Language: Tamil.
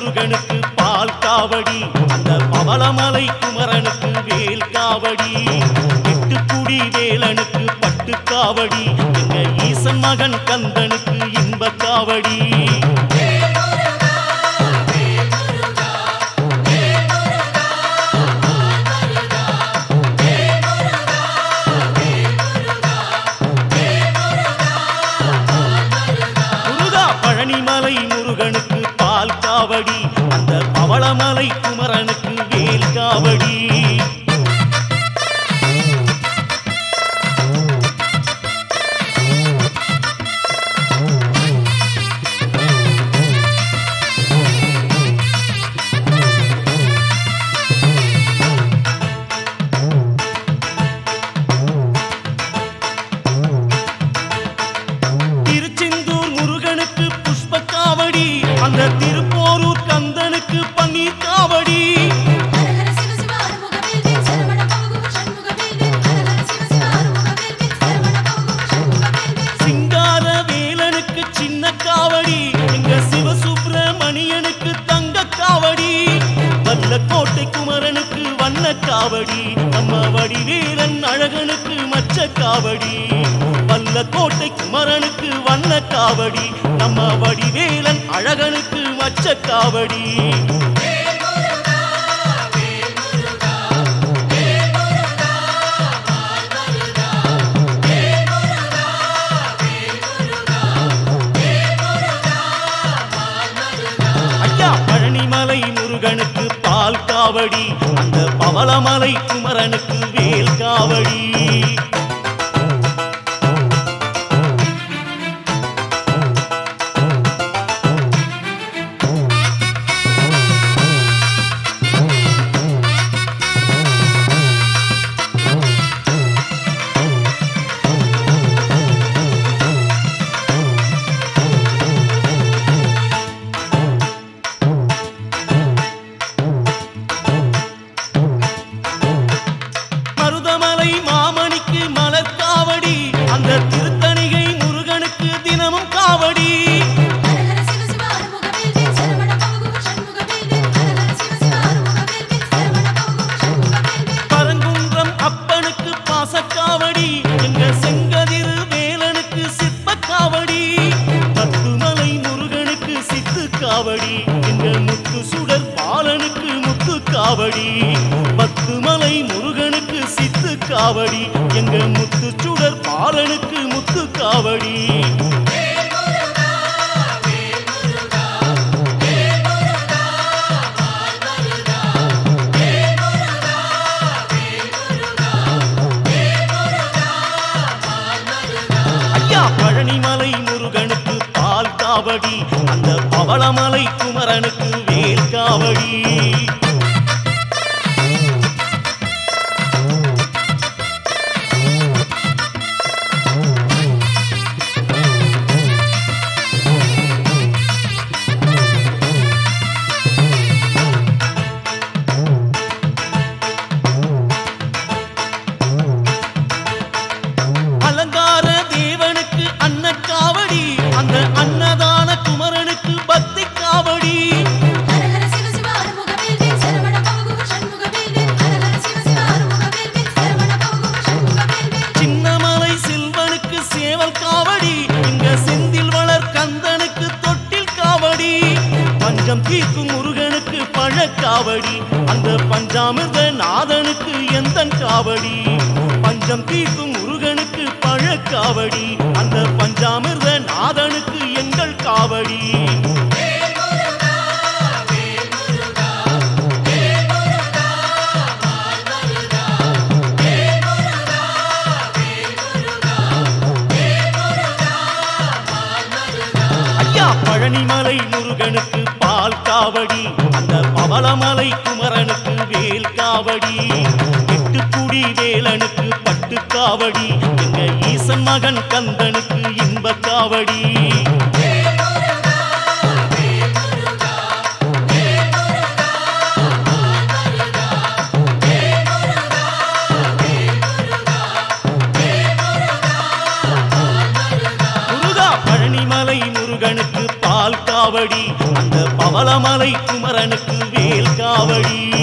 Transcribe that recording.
முருகனுக்கு பால் காவடி அந்த பவளமலை குமரனுக்கு வேல் காவடி எட்டுக்குடி வேலனுக்கு பட்டு காவடி எங்க ஈசன் மகன் கந்தனுக்கு இன்ப காவடி முருகா பழனிமலை முருகனுக்கு பால் காவடி அந்த பவளமலை குமரனுக்கு வேல் காவடி திருச்செந்தூர் முருகனுக்கு புஷ்ப காவடி அந்த திருப்போரூர் கந்தனுக்கு பன்னீர் காவடி ஹரஹர சிவ சிவ அருமுகவேல் வேல் சரவண பவகுக சண்முகவேல் வேல் ஹரஹர சிவ சிவ அருமுகவேல் வேல் சரவண பவகுக சண்முகவேல் வேல் சிங்கார வேலனுக்கு சின்ன காவடி எங்க சிவசுப்பிரமணியனுக்கு தங்க காவடி வல்லக்கோட்டை குமரனுக்கு வண்ண காவடி நம்ம வடிவேலன் அழகனுக்கு மச்ச காவடி வல்லக்கோட்டை குமரனுக்கு வண்ண காவடி நம்ம வடிவேலன் அழகனுக்கு மச்ச காவடி ஐயா பழனிமலை முருகனுக்கு பால் காவடி அந்த பவளமலை குமரனுக்கு வேல் காவடி மருதமலை மாமணிக்கு மலர் காவடி அந்த திருத்தணிகை முருகனுக்கு தினமும் காவடி ஹரஹர சிவ சிவ அருமுகவேல் வேல் சரவண பவகுக சண்முகவேல் வேல் ஹரஹர சிவ சிவ அருமுகவேல் வேல் சரவண பவகுக சண்முகவேல் வேல் பரங்குன்றம் அப்பனுக்கு பாசக்காவடி எங்க செங்கதிரு வேலனுக்கு சிற்ப காவடி பத்துமலை முருகனுக்கு சித்து காவடி எங்க முத்து சுடர் பாலனுக்கு முத்து காவடி பத்துமலை முருகனுக்கு சித்து காவடி எங்க முத்து சுடர் பாலனுக்கு முத்து காவடி ஐயா பழனிமலை முருகனுக்கு பால் காவடி அந்த பவளமலை குமரனுக்கு வேல் காவடி அலங்கார தேவனுக்கு அன்னக்காவடி அந்த அன்னதான குமரனுக்கு பக்தி காவடி ஹரஹர சிவ சிவ அருமுகவேல் வேல் சரவண பவகுக சண்முகவேல் வேல் ஹரஹர சிவ சிவ அருமுகவேல் வேல் சரவண பவகுக சண்முகவேல் வேல் சின்னமலை செல்வனுக்கு சேவல் காவடி இங்க செந்தில் வளர் கந்தனுக்கு தொட்டில் காவடி பஞ்சம் தீர்க்கும் முருகனுக்கு பழக்காவடி அந்த பஞ்சாமிர்த நாதனுக்கு எந்தன் காவடி பஞ்சம் தீர்க்கும் முருகனுக்கு பழக்காவடி அந்த பஞ்சாமிர்த நாதனுக்கு எங்கள் காவடி ஐயா பழனிமலை முருகனுக்கு பால் காவடி அந்த பவளமலை குமரனுக்கு வேல் காவடி எட்டுக்குடி வேலனுக்கு பட்டு காவடி எங்க ஈசன் மகன் கந்தனுக்கு இன்ப காவடி முருகா பழனிமலை முருகனுக்கு முருகனுக்கு பால் காவடி அந்த பவளமலை குமரனுக்கு வேல் காவடி